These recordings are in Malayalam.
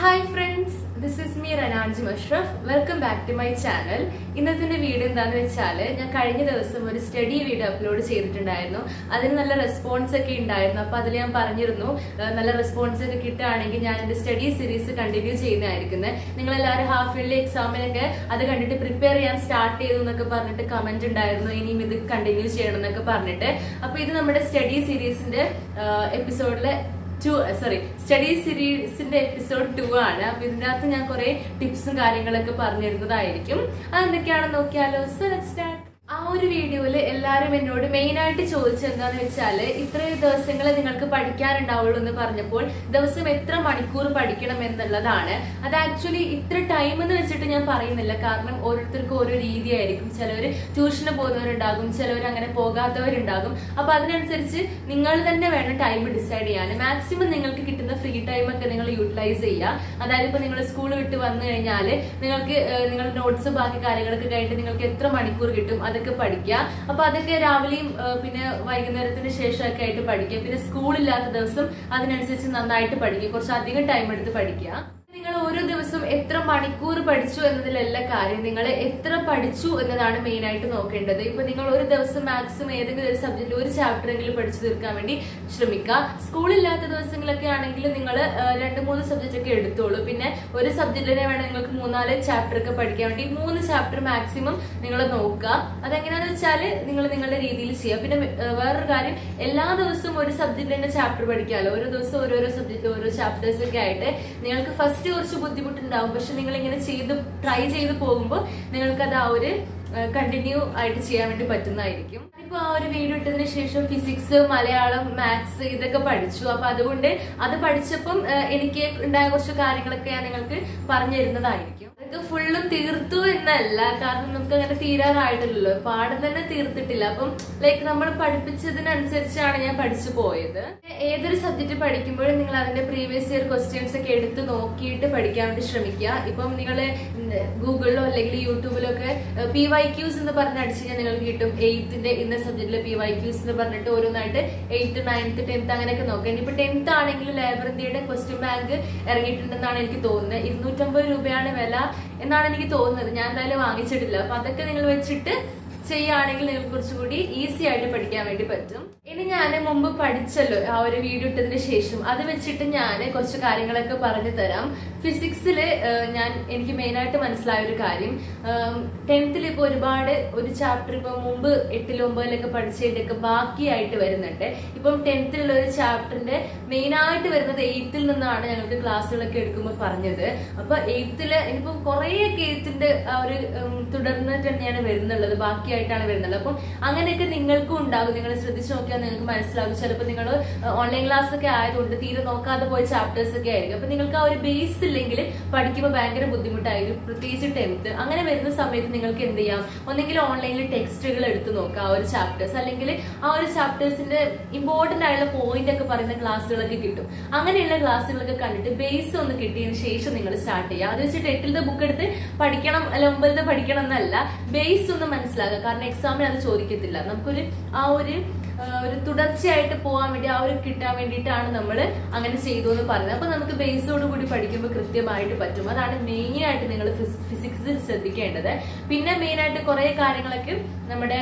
hi friends this is me റനാൻജി Musharaf welcome back to my channel ഇന്നത്തെ വീഡിയോ എന്താണെന്ന് വെച്ചാൽ ഞാൻ കഴിഞ്ഞ ദിവസം ഒരു സ്റ്റഡി വീഡിയോ അപ്ലോഡ് ചെയ്തിട്ടുണ്ടായിരുന്നു അതിന് നല്ല റെസ്പോൺസ് ഒക്കെ ഉണ്ടായിരുന്നു അപ്പോൾ അതിൽ ഞാൻ പറഞ്ഞിരുന്നു ഏഹ് നല്ല റെസ്പോൺസ് ഒക്കെ കിട്ടുകയാണെങ്കിൽ ഞാൻ എൻ്റെ സ്റ്റഡി സീരീസ് കണ്ടിന്യൂ ചെയ്യുന്നതായിരിക്കുന്നത് നിങ്ങളെല്ലാവരും ഹാഫ് ഇയർലി എക്സാമിനൊക്കെ അത് കണ്ടിട്ട് പ്രിപ്പയർ ചെയ്യാൻ സ്റ്റാർട്ട് ചെയ്തു എന്നൊക്കെ പറഞ്ഞിട്ട് കമന്റ് ഉണ്ടായിരുന്നു ഇനിയും ഇത് കണ്ടിന്യൂ ചെയ്യണം എന്നൊക്കെ പറഞ്ഞിട്ട് അപ്പോൾ ഇത് നമ്മുടെ സ്റ്റഡി സീരീസിന്റെ എപ്പിസോഡിലെ ടു സോറി സ്റ്റഡി സീരീസിന്റെ എപ്പിസോഡ് ടു ആണ് അപ്പൊ ഇതിന്റെ അകത്ത് ഞാൻ കുറെ ടിപ്സും കാര്യങ്ങളൊക്കെ പറഞ്ഞിരുന്നതായിരിക്കും അതെന്തൊക്കെയാണെന്ന് നോക്കിയാലോ സോ ലെറ്റ് സ്റ്റാർട്ട് ആ ഒരു വീഡിയോയിൽ എല്ലാവരും എന്നോട് മെയിൻ ആയിട്ട് ചോദിച്ചത് എന്താന്ന് വെച്ചാല് ഇത്രയും ദിവസങ്ങൾ നിങ്ങൾക്ക് പഠിക്കാനുണ്ടാവുള്ളൂ എന്ന് പറഞ്ഞപ്പോൾ ദിവസം എത്ര മണിക്കൂർ പഠിക്കണം എന്നുള്ളതാണ് അത് ആക്ച്വലി ഇത്ര ടൈം എന്ന് വെച്ചിട്ട് ഞാൻ പറയുന്നില്ല കാരണം ഓരോരുത്തർക്കും ഓരോ രീതിയായിരിക്കും ചിലവർ ട്യൂഷന് പോകുന്നവരുണ്ടാകും ചിലവർ അങ്ങനെ പോകാത്തവരുണ്ടാകും അപ്പൊ അതിനനുസരിച്ച് നിങ്ങൾ തന്നെ വേണം ടൈം ഡിസൈഡ് ചെയ്യാൻ മാക്സിമം നിങ്ങൾക്ക് കിട്ടുന്ന ഫ്രീ ടൈം ഒക്കെ നിങ്ങൾ യൂട്ടിലൈസ് ചെയ്യുക അതായത് ഇപ്പൊ നിങ്ങൾ സ്കൂൾ വിട്ട് വന്നു കഴിഞ്ഞാൽ നിങ്ങൾക്ക് ഏഹ്, നിങ്ങളുടെ നോട്ട്സ് ബാക്കി കാര്യങ്ങളൊക്കെ കഴിഞ്ഞിട്ട് നിങ്ങൾക്ക് എത്ര മണിക്കൂർ കിട്ടും അതൊക്കെ പഠിക്കുക അപ്പൊ അതൊക്കെ രാവിലെയും ഏഹ്, പിന്നെ വൈകുന്നേരത്തിന് ശേഷമൊക്കെ ആയിട്ട് പഠിക്കുക പിന്നെ സ്കൂളില്ലാത്ത ദിവസം അതിനനുസരിച്ച് നന്നായിട്ട് പഠിക്കുക കുറച്ച് അധികം ടൈം എടുത്ത് പഠിക്കുക നിങ്ങൾ ഓരോ ദിവസം എത്ര മണിക്കൂർ പഠിച്ചു എന്നതിലല്ല കാര്യം നിങ്ങൾ എത്ര പഠിച്ചു എന്നതാണ് മെയിൻ ആയിട്ട് നോക്കേണ്ടത് ഇപ്പൊ നിങ്ങൾ ഒരു ദിവസം മാക്സിമം ഏതെങ്കിലും ഒരു സബ്ജക്റ്റിൽ ഒരു ചാപ്റ്റർ എങ്കിലും പഠിച്ചു തീർക്കാൻ വേണ്ടി ശ്രമിക്കുക സ്കൂളില്ലാത്ത ദിവസങ്ങളൊക്കെ ആണെങ്കിൽ നിങ്ങൾ രണ്ട് മൂന്ന് സബ്ജക്റ്റ് ഒക്കെ എടുത്തോളൂ പിന്നെ ഒരു സബ്ജക്റ്റിനെ വേണം നിങ്ങൾക്ക് മൂന്നാല് ചാപ്റ്റർ ഒക്കെ പഠിക്കാൻ വേണ്ടി മൂന്ന് ചാപ്റ്റർ മാക്സിമം നിങ്ങൾ നോക്കുക അതെങ്ങനെയാന്ന് വെച്ചാൽ നിങ്ങൾ നിങ്ങളുടെ രീതിയിൽ ചെയ്യുക പിന്നെ ഏഹ്, വേറൊരു കാര്യം എല്ലാ ദിവസവും ഒരു സബ്ജക്റ്റിന്റെ ചാപ്റ്റർ പഠിക്കാമല്ലോ ഓരോ ദിവസം ഓരോരോ സബ്ജക്റ്റ് ഓരോ ചാപ്റ്റേഴ്സ് ഒക്കെ ആയിട്ട് നിങ്ങൾക്ക് ഫസ്റ്റ് കുറച്ച് ബുദ്ധിമുട്ടുണ്ടാവും പക്ഷെ നിങ്ങൾ ഇങ്ങനെ ചെയ്ത് ട്രൈ ചെയ്ത് പോകുമ്പോൾ നിങ്ങൾക്ക് അത് ആ ഒരു കണ്ടിന്യൂ ആയിട്ട് ചെയ്യാൻ വേണ്ടി പറ്റുന്നതായിരിക്കും ഇപ്പൊ ആ ഒരു വീഡിയോ ഇട്ടതിന് ശേഷം ഫിസിക്സ് മലയാളം മാത്സ് ഇതൊക്കെ പഠിച്ചു അപ്പൊ അതുകൊണ്ട് അത് പഠിച്ചപ്പം ഏഹ്, എനിക്ക് ഉണ്ടായ കുറച്ച് കാര്യങ്ങളൊക്കെ ഞാൻ നിങ്ങൾക്ക് പറഞ്ഞു തരുന്നതായിരിക്കും അതൊക്കെ ഫുള്ളും തീർത്തു എന്നല്ല കാരണം നമുക്ക് അങ്ങനെ തീരാറായിട്ടില്ലല്ലോ പാഠം തന്നെ തീർത്തിട്ടില്ല അപ്പം ലൈക്ക് നമ്മൾ പഠിപ്പിച്ചതിനനുസരിച്ചാണ് ഞാൻ പഠിച്ചു പോയത് ഏതൊരു സബ്ജക്ട് പഠിക്കുമ്പോഴും നിങ്ങൾ അതിന്റെ പ്രീവിയസ് ഇയർ ക്വസ്റ്റ്യൻസ് ഒക്കെ എടുത്ത് നോക്കിയിട്ട് പഠിക്കാൻ വേണ്ടി ശ്രമിക്കുക ഇപ്പം നിങ്ങൾ ഗൂഗിളിലോ അല്ലെങ്കിൽ യൂട്യൂബിലോ ഒക്കെ പി വൈ ക്യൂസ് എന്ന് പറഞ്ഞ് അടിച്ചു കഴിഞ്ഞാൽ നിങ്ങൾക്ക് കിട്ടും എയ്ത്തിന്റെ ഇന്ന സബ്ജക്റ്റിലെ പി വൈ ക്യൂസ് എന്ന് പറഞ്ഞിട്ട് ഓരോന്നായിട്ട് എയ്ത്ത് നയൻത്ത് ടെൻത്ത് അങ്ങനെയൊക്കെ നോക്കാം ഇനിയിപ്പോ ടെൻത്ത് ആണെങ്കിൽ ലേബർ ഇന്ത്യയുടെ ക്വസ്റ്റ്യൻ ബാങ്ക് ഇറങ്ങിയിട്ടുണ്ടെന്നാണ് എനിക്ക് തോന്നുന്നത് ഇരുന്നൂറ്റമ്പത് രൂപയാണ് വില എന്നാണ് എനിക്ക് തോന്നുന്നത് ഞാൻ എന്തായാലും വാങ്ങിച്ചിട്ടില്ല അപ്പൊ അതൊക്കെ നിങ്ങൾ വെച്ചിട്ട് ചെയ്യുകയാണെങ്കിൽ നിങ്ങൾക്ക് കുറച്ചുകൂടി ഈസി ആയിട്ട് പഠിക്കാൻ വേണ്ടി പറ്റും ഇനി ഞാൻ മുമ്പ് പഠിച്ചല്ലോ ആ ഒരു വീഡിയോ ഇട്ടതിന് ശേഷം അത് വെച്ചിട്ട് ഞാൻ കുറച്ച് കാര്യങ്ങളൊക്കെ പറഞ്ഞു തരാം ഫിസിക്സില് ഞാൻ എനിക്ക് മെയിൻ ആയിട്ട് മനസ്സിലായ ഒരു കാര്യം ടെൻത്തിൽ ഇപ്പൊ ഒരുപാട് ഒരു ചാപ്റ്റർ ഇപ്പൊ മുമ്പ് എട്ടിലും ഒമ്പതിലൊക്കെ പഠിച്ചതിന്റെയൊക്കെ ബാക്കിയായിട്ട് വരുന്നുണ്ട് ഇപ്പം ടെൻത്തിലുള്ള ഒരു ചാപ്റ്ററിന്റെ മെയിൻ ആയിട്ട് വരുന്നത് എയ്ത്തിൽ നിന്നാണ് ഞങ്ങൾക്ക് ക്ലാസ്സുകളൊക്കെ എടുക്കുമ്പോൾ പറഞ്ഞത് അപ്പൊ എയ്ത്തില് ഇനിയിപ്പം കുറേയൊക്കെ എയ്ത്തിന്റെ ആ ഒരു ഉം, തുടർന്നിട്ട് തന്നെയാണ് വരുന്നുള്ളത് ബാക്കിയായിട്ടാണ് വരുന്നത് അപ്പം അങ്ങനെയൊക്കെ നിങ്ങൾക്കും ഉണ്ടാകും നിങ്ങൾ ശ്രദ്ധിച്ചു നോക്കിയാൽ നിങ്ങൾക്ക് മനസ്സിലാകും ചിലപ്പോൾ നിങ്ങൾ ഓൺലൈൻ ക്ലാസ് ഒക്കെ ആയതുകൊണ്ട് തീരെ നോക്കാതെ പോയ ചാപ്റ്റേഴ്സ് ഒക്കെ ആയിരിക്കും അപ്പൊ നിങ്ങൾക്ക് ആ ഒരു ബേസ് ഇല്ലെങ്കിൽ പഠിക്കുമ്പോൾ ഭയങ്കര ബുദ്ധിമുട്ടായിരിക്കും പ്രത്യേകിച്ച് ടെൻത്ത് അങ്ങനെ വരുന്ന സമയത്ത് നിങ്ങൾക്ക് എന്ത് ചെയ്യാം ഒന്നെങ്കിൽ ഓൺലൈനിൽ ടെക്സ്റ്റുകൾ എടുത്ത് നോക്കുക ആ ഒരു ചാപ്റ്റേഴ്സ് അല്ലെങ്കിൽ ആ ഒരു ചാപ്റ്റേഴ്സിന്റെ ഇമ്പോർട്ടന്റ് ആയിട്ടുള്ള പോയിന്റ് ഒക്കെ പറയുന്ന ക്ലാസ്സുകളൊക്കെ കിട്ടും അങ്ങനെയുള്ള ക്ലാസ്സുകളൊക്കെ കണ്ടിട്ട് ബേസ് ഒന്ന് കിട്ടിയതിന് ശേഷം നിങ്ങൾ സ്റ്റാർട്ട് ചെയ്യുക അത് വെച്ചിട്ട് എട്ടിലത്തെ ബുക്ക് എടുത്ത് പഠിക്കണം അല്ല ഒമ്പതിലത്തെ പഠിക്കണം എന്നല്ല ബേസ് ഒന്ന് മനസ്സിലാക്കുക കാരണം എക്സാമിന് അത് ചോദിക്കത്തില്ല നമുക്കൊരു ആ ഒരു ആ, ഒരു തുടർച്ചയായിട്ട് പോകാൻ വേണ്ടി ആ ഒരു കിട്ടാൻ വേണ്ടിയിട്ടാണ് നമ്മൾ അങ്ങനെ ചെയ്തു എന്ന് പറയുന്നത് അപ്പൊ നമുക്ക് ബേസോട് കൂടി പഠിക്കുമ്പോൾ കൃത്യമായിട്ട് പറ്റും അതാണ് മെയിൻ ആയിട്ട് നിങ്ങൾ ഫിസിക്സിൽ ശ്രദ്ധിക്കേണ്ടത് പിന്നെ മെയിൻ ആയിട്ട് കുറെ കാര്യങ്ങളൊക്കെ നമ്മുടെ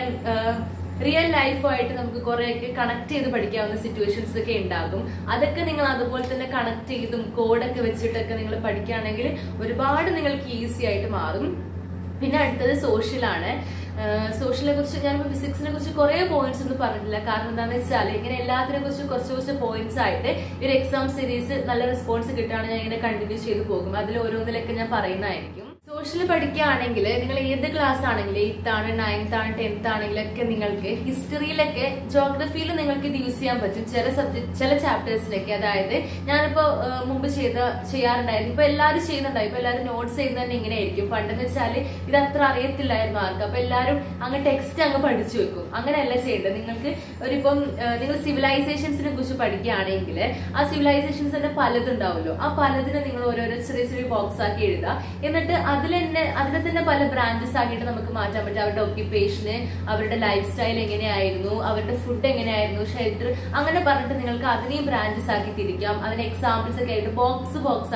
റിയൽ ലൈഫുമായിട്ട് നമുക്ക് കുറെയൊക്കെ കണക്ട് ചെയ്ത് പഠിക്കാവുന്ന സിറ്റുവേഷൻസ് ഒക്കെ ഉണ്ടാകും അതൊക്കെ നിങ്ങൾ അതുപോലെ തന്നെ കണക്ട് ചെയ്തും കോഡൊക്കെ വെച്ചിട്ടൊക്കെ നിങ്ങൾ പഠിക്കുകയാണെങ്കിൽ ഒരുപാട് നിങ്ങൾക്ക് ഈസി ആയിട്ട് മാറും പിന്നെ അടുത്തത് സോഷ്യലാണ് സോഷ്യലിനെ കുറിച്ച് ഞാനിപ്പോൾ ഫിസിക്സിനെ കുറിച്ച് കുറേ പോയിന്റ്സ് ഒന്നും പറഞ്ഞിട്ടില്ല കാരണം എന്താണെന്ന് വെച്ചാൽ ഇങ്ങനെ എല്ലാത്തിനെ കുറിച്ചും കുറച്ച് കുറച്ച് പോയിന്റ്സ് ആയിട്ട് ഈ ഒരു എക്സാം സീരീസ് നല്ല റെസ്പോൺസ് കിട്ടുകയാണെങ്കിൽ ഞാൻ ഇങ്ങനെ കണ്ടിന്യൂ ചെയ്ത് പോകും അതിൽ ഓരോന്നിലൊക്കെ ഞാൻ പറയുന്നതായിരിക്കും സോഷ്യൽ പഠിക്കുകയാണെങ്കിൽ നിങ്ങൾ ഏത് ക്ലാസ് ആണെങ്കിലും എയ്ത്ത് ആണ് നയൻത്ത് ആണ് ടെൻത്ത് ആണെങ്കിലൊക്കെ നിങ്ങൾക്ക് ഹിസ്റ്ററിയിലൊക്കെ ജോഗ്രഫിയിൽ നിങ്ങൾക്ക് ഇത് യൂസ് ചെയ്യാൻ പറ്റും ചില സബ്ജക്ട് ചില ചാപ്റ്റേഴ്സിലൊക്കെ അതായത് ഞാനിപ്പോ ആ, മുമ്പ് ചെയ്ത ചെയ്യാറുണ്ടായിരുന്നു ഇപ്പൊ എല്ലാവരും ചെയ്യുന്നുണ്ടാവും ഇപ്പൊ എല്ലാവരും നോട്ട്സ് ചെയ്യുന്നത് തന്നെ ഇങ്ങനെ ആയിരിക്കും പണ്ടെന്ന് വെച്ചാൽ ഇത് അത്ര അറിയത്തില്ലായിരുന്നു ആർക്കും അപ്പൊ എല്ലാവരും അങ്ങ് ടെക്സ്റ്റ് അങ്ങ് പഠിച്ചു വെക്കും അങ്ങനെയല്ല ചെയ്യേണ്ടത് നിങ്ങൾക്ക് ഒരിപ്പം ആ, നിങ്ങൾ സിവിലൈസേഷൻസിനെ കുറിച്ച് പഠിക്കുകയാണെങ്കിൽ ആ സിവിലൈസേഷൻസ് തന്നെ പലതുണ്ടാവുമല്ലോ ആ പലതിനെ നിങ്ങൾ ഓരോരോ ചെറിയ ചെറിയ ബോക്സ് ആക്കി എഴുതുക എന്നിട്ട് അതിൽ തന്നെ അതിനെ തന്നെ പല ബ്രാഞ്ചസ് ആക്കിയിട്ട് നമുക്ക് മാറ്റാൻ പറ്റും അവരുടെ ഒക്യുപ്പേഷന് അവരുടെ ലൈഫ് സ്റ്റൈൽ എങ്ങനെയായിരുന്നു അവരുടെ ഫുഡ് എങ്ങനെയായിരുന്നു ഷെൽട്ടർ അങ്ങനെ പറഞ്ഞിട്ട് നിങ്ങൾക്ക് അതിനെയും ബ്രാഞ്ചസ് ആക്കി തിരിക്കാം അതിന് എക്സാമ്പിൾസ് ഒക്കെ ആയിട്ട് ബോക്സ് ബോക്സ് ആക്കി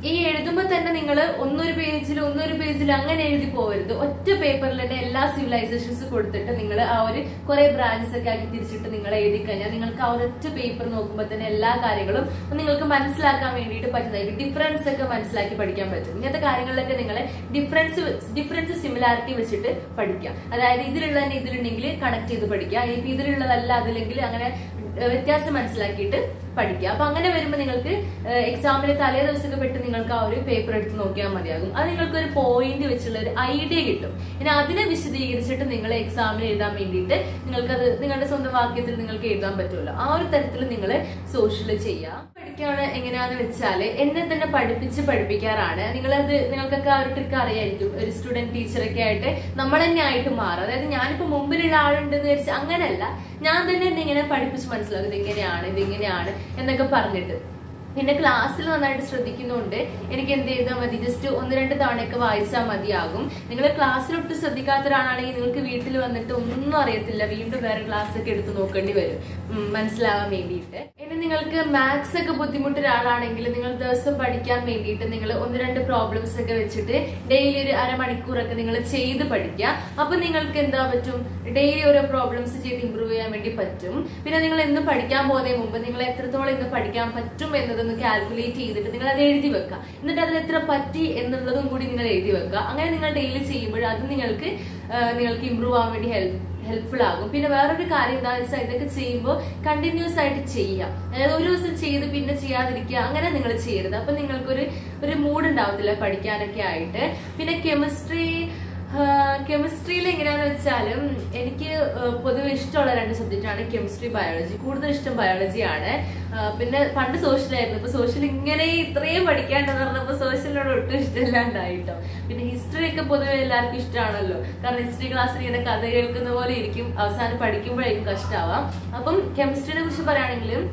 ഈ എഴുതുമ്പോൾ തന്നെ നിങ്ങൾ ഒന്നൊരു പേജിൽ ഒന്നൊരു പേജിൽ അങ്ങനെ എഴുതി പോകരുത് ഒറ്റ പേപ്പറിൽ തന്നെ എല്ലാ സിവിലൈസേഷൻസ് കൊടുത്തിട്ട് നിങ്ങൾ ആ ഒരു കുറെ ബ്രാഞ്ചസ് ഒക്കെ ആക്കി തിരിച്ചിട്ട് നിങ്ങൾ എഴുതി കഴിഞ്ഞാൽ നിങ്ങൾക്ക് ആ ഒരൊറ്റ പേപ്പർ നോക്കുമ്പോൾ തന്നെ എല്ലാ കാര്യങ്ങളും നിങ്ങൾക്ക് മനസ്സിലാക്കാൻ വേണ്ടിയിട്ട് പറ്റുന്നതായിരിക്കും ഡിഫറൻസ് ഒക്കെ മനസ്സിലാക്കി പഠിക്കാൻ പറ്റും ഇങ്ങനത്തെ കാര്യങ്ങളിലൊക്കെ നിങ്ങൾ ഡിഫറൻസ് ഡിഫറൻസ് സിമിലാരിറ്റി വെച്ചിട്ട് പഠിക്കുക അതായത് ഇതിലുള്ള തന്നെ ഇതിലുണ്ടെങ്കിൽ കണക്ട് ചെയ്ത് പഠിക്കുക ഇപ്പൊ ഇതിലുള്ളതല്ല അതില്ലെങ്കിൽ അങ്ങനെ ഏഹ് വ്യത്യാസം മനസ്സിലാക്കിയിട്ട് പഠിക്കുക അപ്പൊ അങ്ങനെ വരുമ്പോൾ നിങ്ങൾക്ക് എക്സാമിന് തലേ ദിവസമൊക്കെ പെട്ട് നിങ്ങൾക്ക് ആ ഒരു പേപ്പർ എടുത്ത് നോക്കിയാൽ മതിയാകും അത് നിങ്ങൾക്ക് ഒരു പോയിന്റ് വെച്ചുള്ള ഒരു ഐഡിയ കിട്ടും ഇനി അതിനെ വിശദീകരിച്ചിട്ട് നിങ്ങൾ എക്സാമിന് എഴുതാൻ വേണ്ടിയിട്ട് നിങ്ങൾക്കത് നിങ്ങളുടെ സ്വന്തം വാക്യത്തിൽ നിങ്ങൾക്ക് എഴുതാൻ പറ്റുമല്ലോ ആ ഒരു തരത്തിൽ നിങ്ങൾ സോഷ്യൽ ചെയ്യുക പഠിക്കുകയാണ് എങ്ങനെയാന്ന് വെച്ചാല് എന്നെ തന്നെ പഠിപ്പിച്ച് പഠിപ്പിക്കാറാണ് നിങ്ങളത് നിങ്ങൾക്കൊക്കെ ആ ഒരു ട്രിക്ക് അറിയായിരിക്കും ഒരു സ്റ്റുഡന്റ് ടീച്ചറൊക്കെ ആയിട്ട് നമ്മൾ തന്നെ ആയിട്ട് മാറും അതായത് ഞാനിപ്പോ മുമ്പിലുള്ള ആളുണ്ടെന്ന് വിചാരിച്ച് അങ്ങനെയല്ല ഞാൻ തന്നെ എന്നെ ഇങ്ങനെ പഠിപ്പിച്ച് മനസ്സിലാക്കും ഇത് ഇങ്ങനെയാണ് ഇത് ഇങ്ങനെയാണ് എന്നൊക്കെ പറഞ്ഞിട്ട് പിന്നെ ക്ലാസ്സിൽ നന്നായിട്ട് ശ്രദ്ധിക്കുന്നുണ്ട് എനിക്ക് എന്ത് ചെയ്താൽ മതി ജസ്റ്റ് ഒന്ന് രണ്ട് തവണയൊക്കെ വായിച്ചാൽ മതിയാകും നിങ്ങൾ ക്ലാസ്സിലൊട്ട് ശ്രദ്ധിക്കാത്ത ഒരാളാണെങ്കിൽ നിങ്ങൾക്ക് വീട്ടിൽ വന്നിട്ട് ഒന്നും അറിയത്തില്ല വീണ്ടും വേറെ ക്ലാസ് ഒക്കെ എടുത്ത് നോക്കേണ്ടി വരും ഉം, മനസ്സിലാവാൻ വേണ്ടിയിട്ട് ഇനി നിങ്ങൾക്ക് മാത്സ് ഒക്കെ ബുദ്ധിമുട്ട് ഒരാളാണെങ്കിൽ നിങ്ങൾ ദിവസം പഠിക്കാൻ വേണ്ടിയിട്ട് നിങ്ങൾ ഒന്ന് രണ്ട് പ്രോബ്ലംസ് ഒക്കെ വെച്ചിട്ട് ഡെയിലി ഒരു അരമണിക്കൂറൊക്കെ നിങ്ങൾ ചെയ്ത് പഠിക്കുക അപ്പൊ നിങ്ങൾക്ക് എന്താ പറ്റും ഡെയിലി ഓരോ പ്രോബ്ലംസ് ചെയ്ത് ഇമ്പ്രൂവ് ചെയ്യാൻ വേണ്ടി പറ്റും പിന്നെ നിങ്ങൾ എന്ന് പഠിക്കാൻ പോകുന്നതിന് മുമ്പ് നിങ്ങൾ എത്രത്തോളം ഇന്ന് പഠിക്കാൻ പറ്റും എന്നതൊന്ന് കാൽക്കുലേറ്റ് ചെയ്തിട്ട് നിങ്ങൾ അത് എഴുതി വെക്കുക എന്നിട്ട് അതിൽ എത്ര പറ്റി എന്നുള്ളതും കൂടി നിങ്ങൾ എഴുതി വെക്കുക അങ്ങനെ നിങ്ങൾ ഡെയിലി ചെയ്യുമ്പോൾ അത് നിങ്ങൾക്ക് ആ, നിങ്ങൾക്ക് ഇമ്പ്രൂവ് ആവാൻ വേണ്ടി ഹെൽപ്പ് ഹെൽപ്ഫുൾ ആകും പിന്നെ വേറൊരു കാര്യം എന്താണെന്ന് വെച്ചാൽ ഇതൊക്കെ ചെയ്യുമ്പോൾ കണ്ടിന്യൂസ് ആയിട്ട് ചെയ്യാം അതായത് ഒരു ദിവസം ചെയ്ത് പിന്നെ ചെയ്യാതിരിക്കുക അങ്ങനെ നിങ്ങൾ ചെയ്യരുത് അപ്പൊ നിങ്ങൾക്കൊരു ഒരു മൂഡ് ഉണ്ടാവത്തില്ല പഠിക്കാനൊക്കെ ആയിട്ട് പിന്നെ കെമിസ്ട്രി കെമിസ്ട്രിയിൽ എങ്ങനെയാന്ന് വെച്ചാലും എനിക്ക് ആ, പൊതുവെ ഇഷ്ടമുള്ള രണ്ട് സബ്ജക്റ്റ് ആണ് കെമിസ്ട്രി ബയോളജി കൂടുതൽ ഇഷ്ടം ബയോളജിയാണ് പിന്നെ പണ്ട് സോഷ്യലായിരുന്നു ഇപ്പൊ സോഷ്യൽ ഇങ്ങനെ ഇത്രയും പഠിക്കാണ്ടെന്ന് പറഞ്ഞപ്പോ സോഷ്യലിനോട് ഒട്ടും ഇഷ്ടമില്ലാണ്ടായിട്ടോ പിന്നെ ഹിസ്റ്ററി ഒക്കെ പൊതുവെ എല്ലാവർക്കും ഇഷ്ടമാണല്ലോ കാരണം ഹിസ്റ്ററി ക്ലാസ്സിൽ ഇങ്ങനെ കഥ കേൾക്കുന്ന പോലെ ഇരിക്കും അവസാനം പഠിക്കുമ്പോഴേക്കും കഷ്ടമാവാം അപ്പം കെമിസ്ട്രിനെ കുറിച്ച് പറയുകയാണെങ്കിലും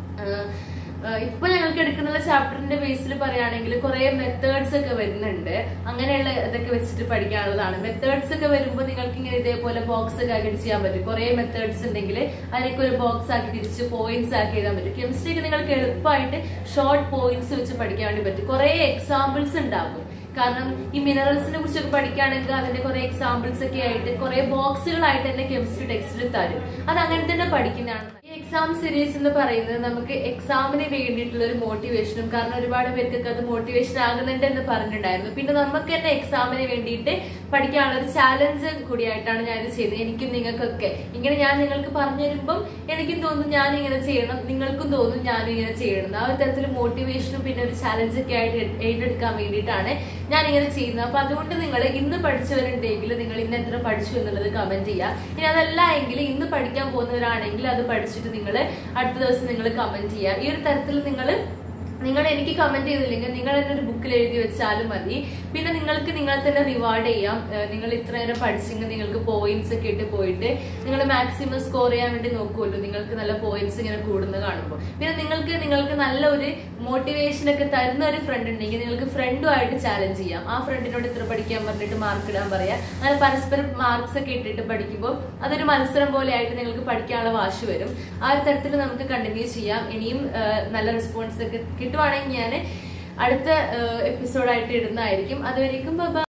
ആഹ് ഇപ്പൊ ഞങ്ങൾക്ക് എടുക്കുന്ന ചാപ്റ്ററിന്റെ ബേസിൽ പറയുകയാണെങ്കിൽ കുറെ മെത്തേഡ്സ് ഒക്കെ വരുന്നുണ്ട് അങ്ങനെയുള്ള ഇതൊക്കെ വെച്ചിട്ട് പഠിക്കാനുള്ളതാണ് മെത്തേഡ്സ് ഒക്കെ വരുമ്പോൾ നിങ്ങൾക്ക് ഇങ്ങനെ ഇതേപോലെ ബോക്സ് ഒക്കെ ആക്കി ചെയ്യാൻ പറ്റും കുറെ മെത്തേഡ്സ് ഉണ്ടെങ്കിൽ അതിനൊക്കെ ഒരു ബോക്സ് ആക്കി തിരിച്ച് പോയിന്റ്സ് ആക്കി എഴുതാൻ പറ്റും കെമിസ്ട്രി ഒക്കെ നിങ്ങൾക്ക് എളുപ്പമായിട്ട് ഷോർട്ട് പോയിന്റ്സ് വെച്ച് പഠിക്കാൻ വേണ്ടി പറ്റും കുറെ എക്സാമ്പിൾസ് ഉണ്ടാകും കാരണം ഈ മിനറൽസിനെ കുറിച്ചൊക്കെ പഠിക്കുകയാണെങ്കിൽ അതിന്റെ കുറെ എക്സാമ്പിൾസ് ഒക്കെ ആയിട്ട് കുറെ ബോക്സുകളായിട്ട് തന്നെ കെമിസ്ട്രി ടെക്സ്റ്റിൽ തരും അത് അങ്ങനെ തന്നെ പഠിക്കുന്നതാണ് ഈ എക്സാം സീരീസ് എന്ന് പറയുന്നത് നമുക്ക് എക്സാമിന് വേണ്ടിയിട്ടുള്ള ഒരു മോട്ടിവേഷനും കാരണം ഒരുപാട് പേർക്കൊക്കെ അത് മോട്ടിവേഷൻ ആകുന്നുണ്ട് എന്ന് പറഞ്ഞിട്ടുണ്ടായിരുന്നു പിന്നെ നമുക്ക് തന്നെ എക്സാമിന് വേണ്ടിയിട്ട് പഠിക്കാനുള്ള ഒരു ചാലഞ്ച് കൂടിയായിട്ടാണ് ഞാൻ ഇത് ചെയ്തത് എനിക്കും നിങ്ങൾക്കൊക്കെ ഇങ്ങനെ ഞാൻ നിങ്ങൾക്ക് പറഞ്ഞു തരുമ്പം എനിക്കും തോന്നും ഞാൻ ഇങ്ങനെ ചെയ്യണം നിങ്ങൾക്കും തോന്നും ഞാനും ഇങ്ങനെ ചെയ്യണം ആ ഒരു തരത്തിൽ മോട്ടിവേഷനും പിന്നെ ഒരു ചാലഞ്ച് ഒക്കെ ആയിട്ട് ഏറ്റെടുക്കാൻ വേണ്ടിയിട്ടാണ് ഞാൻ ഇങ്ങനെ ചെയ്യുന്നത് അപ്പൊ അതുകൊണ്ട് നിങ്ങൾ ഇന്ന് പഠിച്ചവരുണ്ടെങ്കിൽ നിങ്ങൾ ഇന്ന് എത്ര പഠിച്ചു എന്നുള്ളത് കമന്റ് ചെയ്യുക ഇനി അതല്ല എങ്കിൽ ഇന്ന് പഠിക്കാൻ പോകുന്നവരാണെങ്കിൽ അത് പഠിച്ചിട്ട് നിങ്ങൾ അടുത്ത ദിവസം നിങ്ങൾ കമന്റ് ചെയ്യുക ഈ ഒരു തരത്തിൽ നിങ്ങൾ നിങ്ങൾ എനിക്ക് കമന്റ് ചെയ്തില്ലെങ്കിൽ നിങ്ങൾ തന്നെ ഒരു ബുക്കിൽ എഴുതി വെച്ചാലും മതി പിന്നെ നിങ്ങൾക്ക് നിങ്ങളെ തന്നെ റിവാർഡ് ചെയ്യാം ഏഹ് നിങ്ങൾ ഇത്ര നേരം പഠിച്ചെങ്കിൽ നിങ്ങൾക്ക് പോയിന്റ്സ് ഒക്കെ ഇട്ട് പോയിട്ട് നിങ്ങൾ മാക്സിമം സ്കോർ ചെയ്യാൻ വേണ്ടി നോക്കുമല്ലോ നിങ്ങൾക്ക് നല്ല പോയിന്റ്സ് ഇങ്ങനെ കൂടുന്നത് കാണുമ്പോൾ പിന്നെ നിങ്ങൾക്ക് നിങ്ങൾക്ക് നല്ല ഒരു മോട്ടിവേഷൻ ഒക്കെ തരുന്ന ഒരു ഫ്രണ്ട് ഉണ്ടെങ്കിൽ നിങ്ങൾക്ക് ഫ്രണ്ടുമായിട്ട് ചാലഞ്ച് ചെയ്യാം ആ ഫ്രണ്ടിനോട് ഇത്ര പഠിക്കാൻ പറഞ്ഞിട്ട് മാർക്ക് ഇടാൻ പറയാം അങ്ങനെ പരസ്പരം മാർക്സ് ഒക്കെ ഇട്ടിട്ട് പഠിക്കുമ്പോൾ അതൊരു മത്സരം പോലെ ആയിട്ട് നിങ്ങൾക്ക് പഠിക്കാനുള്ള വാശി വരും ആ ഒരു തരത്തിൽ നമുക്ക് കണ്ടിന്യൂ ചെയ്യാം ഇനിയും ആ, നല്ല റെസ്പോൺസ് ഒക്കെ കിട്ടുവാണെങ്കിൽ ഞാൻ അടുത്ത എപ്പിസോഡായിട്ട് ഇടുന്നതായിരിക്കും അതുവരേക്കും ബൈ